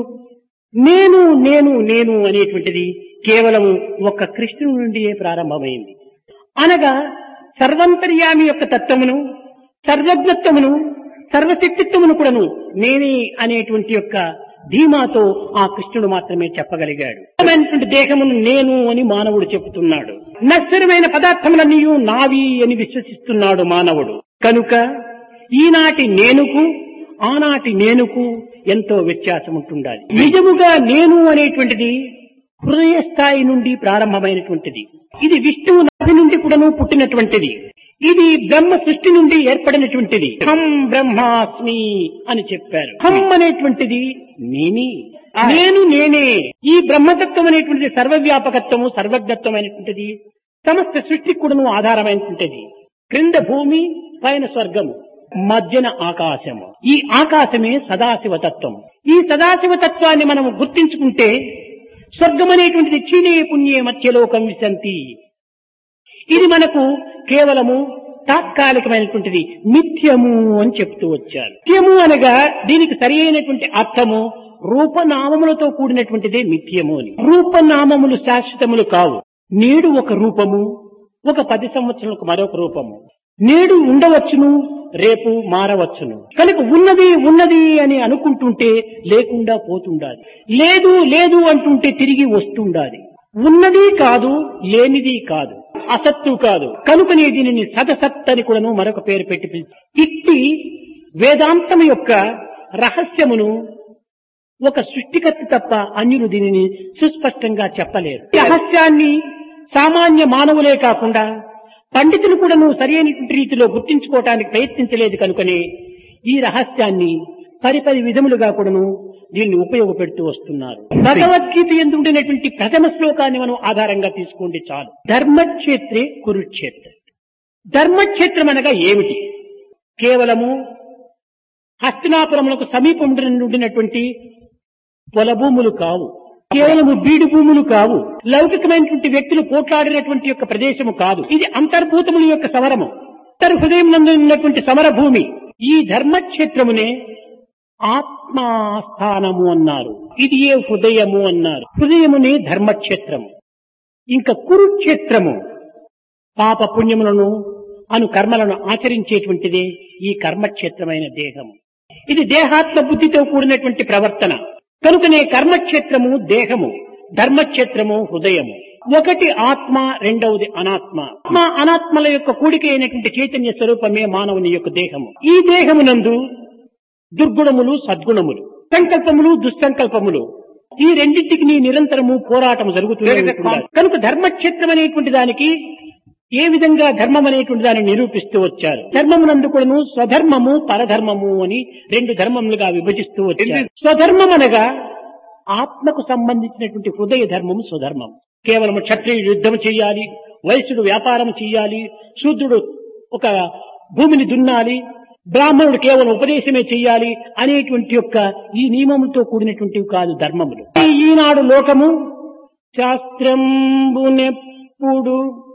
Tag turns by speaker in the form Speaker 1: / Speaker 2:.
Speaker 1: నేను నేను నేను అనేటువంటిది కేవలం ఒక్క కృష్ణుడి నుండియే ప్రారంభమైంది అనగా సర్వంతర్యామి యొక్క తత్వమును సర్వజ్ఞత్వమును సర్వశక్తిత్వమును కూడాను నేనే అనేటువంటి యొక్క ధీమాతో ఆ కృష్ణుడు మాత్రమే చెప్పగలిగాడు అయినటువంటి దేహమును నేను అని మానవుడు చెబుతున్నాడు నశ్వరమైన పదార్థములన్నీ నావి అని విశ్వసిస్తున్నాడు మానవుడు కనుక ఈనాటి నేనుకు ఆనాటి నేనుకు ఎంతో వ్యత్యాసం ఉంటుండాలి నిజముగా నేను అనేటువంటిది హృదయ స్థాయి నుండి ప్రారంభమైనటువంటిది ఇది విష్ణువు నాభి నుండి కూడాను పుట్టినటువంటిది ఇది బ్రహ్మ సృష్టి నుండి ఏర్పడినటువంటిది హం బ్రహ్మాస్మి అని చెప్పారు హం అనేటువంటిది నేనే నేను నేనే ఈ బ్రహ్మతత్వం అనేటువంటిది సర్వవ్యాపకత్వము సర్వజ్ఞత్వమైనటువంటిది సమస్త సృష్టికి కూడాను ఆధారమైనటువంటిది క్రింద భూమి పైన స్వర్గము మధ్యన ఆకాశము ఈ ఆకాశమే సదాశివ తత్వం ఈ సదాశివ తత్వాన్ని మనం గుర్తించుకుంటే స్వర్గం అనేటువంటిది క్షీణే పుణ్యే మధ్యలోకం విశంతి ఇది మనకు కేవలము తాత్కాలికమైనటువంటిది మిథ్యము అని చెప్తూ వచ్చారు మిథ్యము అనగా దీనికి సరి అయినటువంటి అర్థము రూపనామములతో కూడినటువంటిదే మిథ్యము అని రూపనామములు శాశ్వతములు కావు నేడు ఒక రూపము ఒక పది సంవత్సరాలకు మరొక రూపము నేడు ఉండవచ్చును రేపు మారవచ్చును కనుక ఉన్నది ఉన్నది అని అనుకుంటుంటే లేకుండా పోతుండాలి లేదు లేదు అంటుంటే తిరిగి వస్తుండాలి ఉన్నది కాదు లేనిది కాదు అసత్తు కాదు కనుకనే దీనిని సదసత్ అని కూడాను మరొక పేరు పెట్టి పిలిచి ఇట్టి వేదాంతం యొక్క రహస్యమును ఒక సృష్టికర్త తప్ప అన్యులు దీనిని సుస్పష్టంగా చెప్పలేరు ఈ రహస్యాన్ని సామాన్య మానవులే కాకుండా పండితులు కూడాను సరైనటువంటి రీతిలో గుర్తించుకోవటానికి ప్రయత్నించలేదు కనుకనే ఈ రహస్యాన్ని పరిపరి విధములుగా కూడాను దీన్ని ఉపయోగపెడుతూ వస్తున్నారు భగవద్గీత ఎందు ఉండినటువంటి ప్రథమ శ్లోకాన్ని మనం ఆధారంగా తీసుకోండి చాలు ధర్మక్షేత్రే కురుక్షేత్ర ధర్మక్షేత్రం అనగా ఏమిటి కేవలము హస్తినాపురములకు సమీపం ఉండినటువంటి పొలభూములు కావు కేవలము బీడు భూములు కావు లౌకికమైనటువంటి వ్యక్తులు పోట్లాడినటువంటి యొక్క ప్రదేశము కాదు ఇది అంతర్భూతముల యొక్క సమరము అంతర్హృదయం నందు ఉన్నటువంటి సమర భూమి ఈ ధర్మక్షేత్రమునే ఆత్మాస్థానము అన్నారు ఇది ఏ హృదయము అన్నారు హృదయమునే ధర్మక్షేత్రము ఇంకా కురుక్షేత్రము పాప పుణ్యములను అను కర్మలను ఆచరించేటువంటిదే ఈ కర్మక్షేత్రమైన దేహము ఇది దేహాత్మ బుద్ధితో కూడినటువంటి ప్రవర్తన కనుకనే కర్మక్షేత్రము దేహము ధర్మక్షేత్రము హృదయము ఒకటి ఆత్మ రెండవది అనాత్మ ఆత్మ అనాత్మల యొక్క కూడిక అయినటువంటి చైతన్య స్వరూపమే మానవుని యొక్క దేహము ఈ దేహమునందు దుర్గుణములు సద్గుణములు సంకల్పములు దుస్సంకల్పములు ఈ రెండింటికి నీ నిరంతరము పోరాటం జరుగుతూనే ఉంటుంది. కనుక ధర్మక్షేత్రం అనేటువంటి దానికి ఏ విధంగా ధర్మం అనేటువంటి దాన్ని నిరూపిస్తూ వచ్చారు ధర్మమునందు కూడాను స్వధర్మము పరధర్మము అని రెండు ధర్మములుగా విభజిస్తూ వచ్చారు స్వధర్మం అనగా ఆత్మకు సంబంధించినటువంటి హృదయ ధర్మము స్వధర్మం కేవలం క్షత్రియుడు యుద్ధం చేయాలి వైశ్యుడు వ్యాపారం చేయాలి శూద్రుడు ఒక భూమిని దున్నాలి బ్రాహ్మణుడు కేవలం ఉపదేశమే చెయ్యాలి అనేటువంటి యొక్క ఈ నియమములతో కూడినటువంటివి కాదు ధర్మములు ఈ ఈనాడు లోకము శాస్త్రంబునెప్పుడు